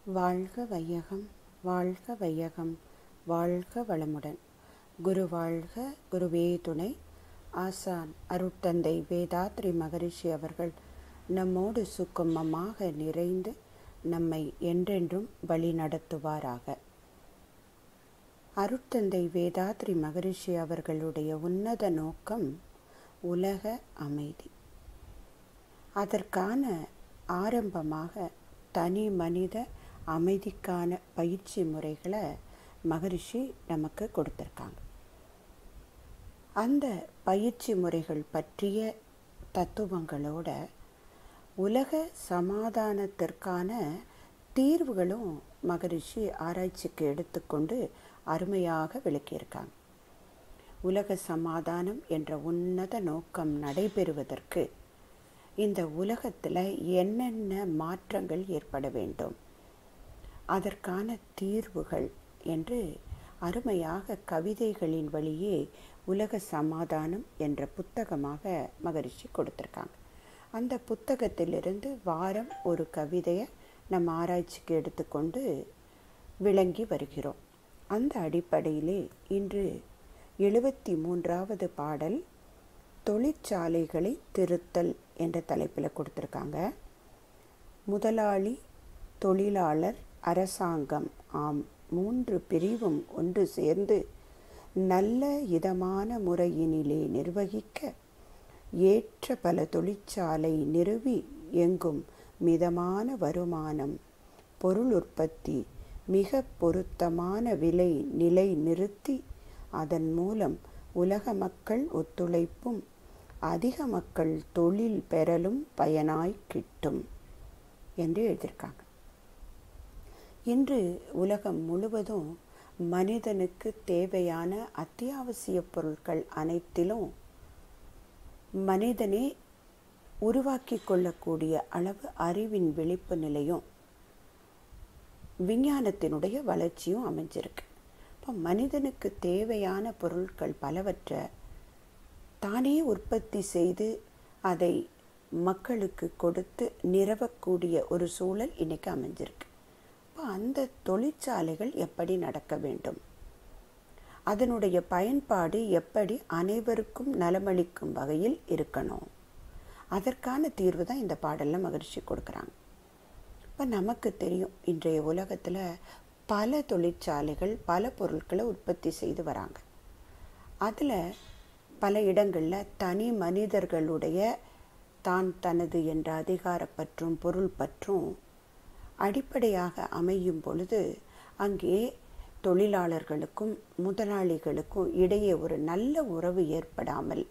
வாழ்க வையகம் வாழ்க வையகம் வாழ்க வளமுடன் குரு வாழ்க குருவே துணை ஆசான் அருட்தந்தை வேதாத்ரி மகரிஷி அவர்கள் நம்மோடு சுக்குமமாக நிறைந்து நம்மை என்றென்றும் வழி நடத்துவாராக அருட்தந்தை வேதாத்ரி மகரிஷி அவர்களுடைய உன்னத நோக்கம் உலக அமைதி அதற்கான ஆரம்பமாக தனி மனித அமைதிக்கான பயிற்சி முறைகளை மகரிஷி நமக்கு கொடுத்துருக்காங்க அந்த பயிற்சி முறைகள் பற்றிய தத்துவங்களோட உலக சமாதானத்திற்கான தீர்வுகளும் மகரிஷி ஆராய்ச்சிக்கு எடுத்துக்கொண்டு அருமையாக விளக்கியிருக்காங்க உலக சமாதானம் என்ற உன்னத நோக்கம் நடைபெறுவதற்கு இந்த உலகத்தில் என்னென்ன மாற்றங்கள் ஏற்பட வேண்டும் அதற்கான தீர்வுகள் என்று அருமையாக கவிதைகளின் வழியே உலக சமாதானம் என்ற புத்தகமாக மகரிஷி கொடுத்துருக்காங்க அந்த புத்தகத்திலிருந்து வாரம் ஒரு கவிதையை நம்ம ஆராய்ச்சிக்கு எடுத்துக்கொண்டு விளங்கி வருகிறோம் அந்த அடிப்படையிலே இன்று எழுபத்தி மூன்றாவது பாடல் தொழிற்சாலைகளை திருத்தல் என்ற தலைப்பில் கொடுத்துருக்காங்க முதலாளி தொழிலாளர் அரசாங்கம் ஆம் மூன்று பிரிவும் ஒன்று சேர்ந்து நல்ல இதமான முறையினிலே நிர்வகிக்க ஏற்ற பல தொழிற்சாலை நிறுவி எங்கும் மிதமான வருமானம் பொருள் உற்பத்தி மிக பொருத்தமான விலை நிலை நிறுத்தி அதன் மூலம் உலக மக்கள் ஒத்துழைப்பும் அதிக மக்கள் தொழில் பெறலும் பயனாய் கிட்டும் என்று எழுதியிருக்காங்க இன்று உலகம் முழுவதும் மனிதனுக்கு தேவையான அத்தியாவசிய பொருட்கள் அனைத்திலும் மனிதனே உருவாக்கி கொள்ளக்கூடிய அளவு அறிவின் விழிப்பு நிலையும் விஞ்ஞானத்தினுடைய வளர்ச்சியும் அமைஞ்சிருக்கு இப்போ மனிதனுக்கு தேவையான பொருட்கள் பலவற்றை தானே உற்பத்தி செய்து அதை மக்களுக்கு கொடுத்து நிறவக்கூடிய ஒரு சூழல் இன்னைக்கு அமைஞ்சிருக்கு இப்போ அந்த தொழிற்சாலைகள் எப்படி நடக்க வேண்டும் அதனுடைய பயன்பாடு எப்படி அனைவருக்கும் நலமளிக்கும் வகையில் இருக்கணும் அதற்கான தீர்வு தான் இந்த பாடலில் மகிழ்ச்சி கொடுக்குறாங்க இப்போ நமக்கு தெரியும் இன்றைய உலகத்தில் பல தொழிற்சாலைகள் பல பொருட்களை உற்பத்தி செய்து வராங்க அதில் பல இடங்களில் தனி மனிதர்களுடைய தான் தனது என்ற அதிகாரப்பற்றும் பொருள் பற்றும் அடிப்படையாக அமையும் பொழுது அங்கே தொழிலாளர்களுக்கும் முதலாளிகளுக்கும் இடையே ஒரு நல்ல உறவு ஏற்படாமல்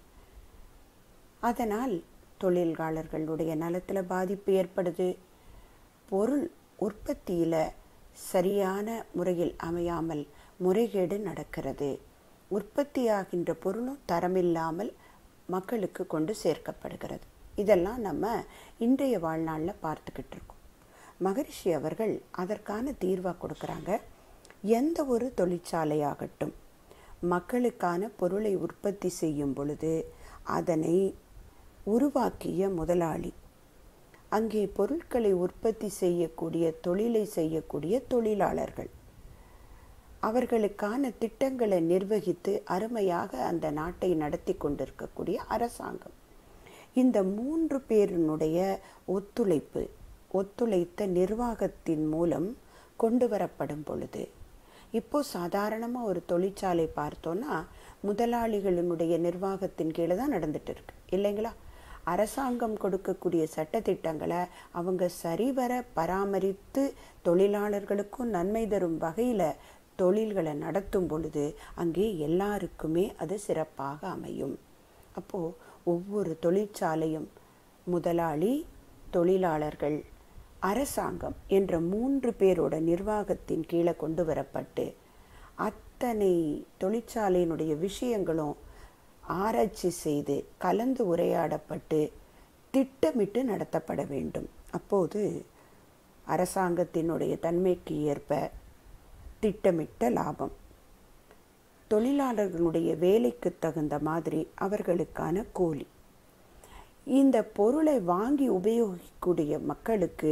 அதனால் தொழிலாளர்களுடைய நலத்தில் பாதிப்பு ஏற்படுது பொருள் உற்பத்தியில் சரியான முறையில் அமையாமல் முறைகேடு நடக்கிறது உற்பத்தியாகின்ற பொருளும் தரமில்லாமல் மக்களுக்கு கொண்டு சேர்க்கப்படுகிறது இதெல்லாம் நம்ம இன்றைய வாழ்நாளில் பார்த்துக்கிட்டு இருக்கோம் மகரிஷி அவர்கள் அதற்கான தீர்வாக கொடுக்குறாங்க எந்த ஒரு தொழிற்சாலையாகட்டும் மக்களுக்கான பொருளை உற்பத்தி செய்யும் பொழுது அதனை உருவாக்கிய முதலாளி அங்கே பொருட்களை உற்பத்தி செய்யக்கூடிய தொழிலை செய்யக்கூடிய தொழிலாளர்கள் அவர்களுக்கான திட்டங்களை நிர்வகித்து அருமையாக அந்த நாட்டை நடத்தி கொண்டிருக்கக்கூடிய அரசாங்கம் இந்த மூன்று பேரினுடைய ஒத்துழைப்பு ஒத்துழைத்த நிர்வாகத்தின் மூலம் கொண்டு வரப்படும் பொழுது இப்போ சாதாரணமாக ஒரு தொழிற்சாலை பார்த்தோன்னா முதலாளிகளினுடைய நிர்வாகத்தின் கீழே தான் நடந்துட்டு இருக்கு இல்லைங்களா அரசாங்கம் கொடுக்கக்கூடிய சட்டத்திட்டங்களை அவங்க சரிவர பராமரித்து தொழிலாளர்களுக்கும் நன்மை தரும் வகையில் தொழில்களை நடத்தும் பொழுது அங்கே எல்லாருக்குமே அது சிறப்பாக அமையும் அப்போது ஒவ்வொரு தொழிற்சாலையும் முதலாளி தொழிலாளர்கள் அரசாங்கம் என்ற மூன்று பேரோட நிர்வாகத்தின் கீழே கொண்டு வரப்பட்டு அத்தனை தொழிற்சாலையினுடைய விஷயங்களும் ஆராய்ச்சி செய்து கலந்து உரையாடப்பட்டு திட்டமிட்டு நடத்தப்பட வேண்டும் அப்போது அரசாங்கத்தினுடைய தன்மைக்கு ஏற்ப திட்டமிட்ட லாபம் தொழிலாளர்களுடைய வேலைக்கு தகுந்த மாதிரி அவர்களுக்கான கூலி இந்த பொருளை வாங்கி உபயோகிக்கக்கூடிய மக்களுக்கு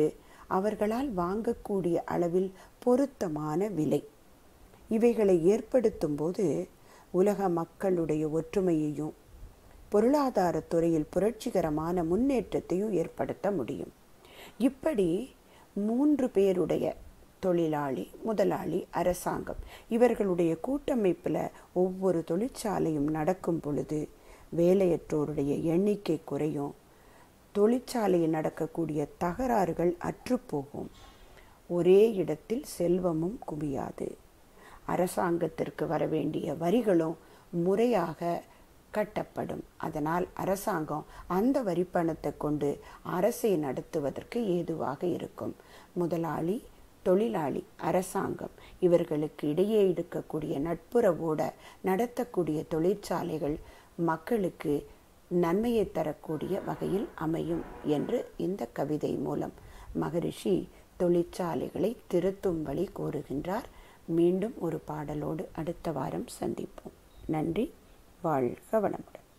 அவர்களால் வாங்கக்கூடிய அளவில் பொருத்தமான விலை இவைகளை ஏற்படுத்தும் போது உலக மக்களுடைய ஒற்றுமையையும் பொருளாதார துறையில் புரட்சிகரமான முன்னேற்றத்தையும் ஏற்படுத்த முடியும் இப்படி மூன்று பேருடைய தொழிலாளி முதலாளி அரசாங்கம் இவர்களுடைய கூட்டமைப்பில் ஒவ்வொரு தொழிற்சாலையும் நடக்கும் பொழுது வேலையற்றோருடைய எண்ணிக்கை குறையும் தொழிற்சாலையில் நடக்கக்கூடிய தகராறுகள் அற்றுப்போகும் ஒரே இடத்தில் செல்வமும் குவியாது அரசாங்கத்திற்கு வர வேண்டிய வரிகளும் முறையாக கட்டப்படும் அதனால் அரசாங்கம் அந்த வரி பணத்தை கொண்டு அரசை நடத்துவதற்கு ஏதுவாக இருக்கும் முதலாளி தொழிலாளி அரசாங்கம் இவர்களுக்கு இடையே இருக்கக்கூடிய நட்புறவோட நடத்தக்கூடிய தொழிற்சாலைகள் மக்களுக்கு நன்மையை தரக்கூடிய வகையில் அமையும் என்று இந்த கவிதை மூலம் மகரிஷி தொழிற்சாலைகளை திருத்தும்படி கோருகின்றார் மீண்டும் ஒரு பாடலோடு அடுத்த வாரம் சந்திப்போம் நன்றி வாழ்க வளமுடன்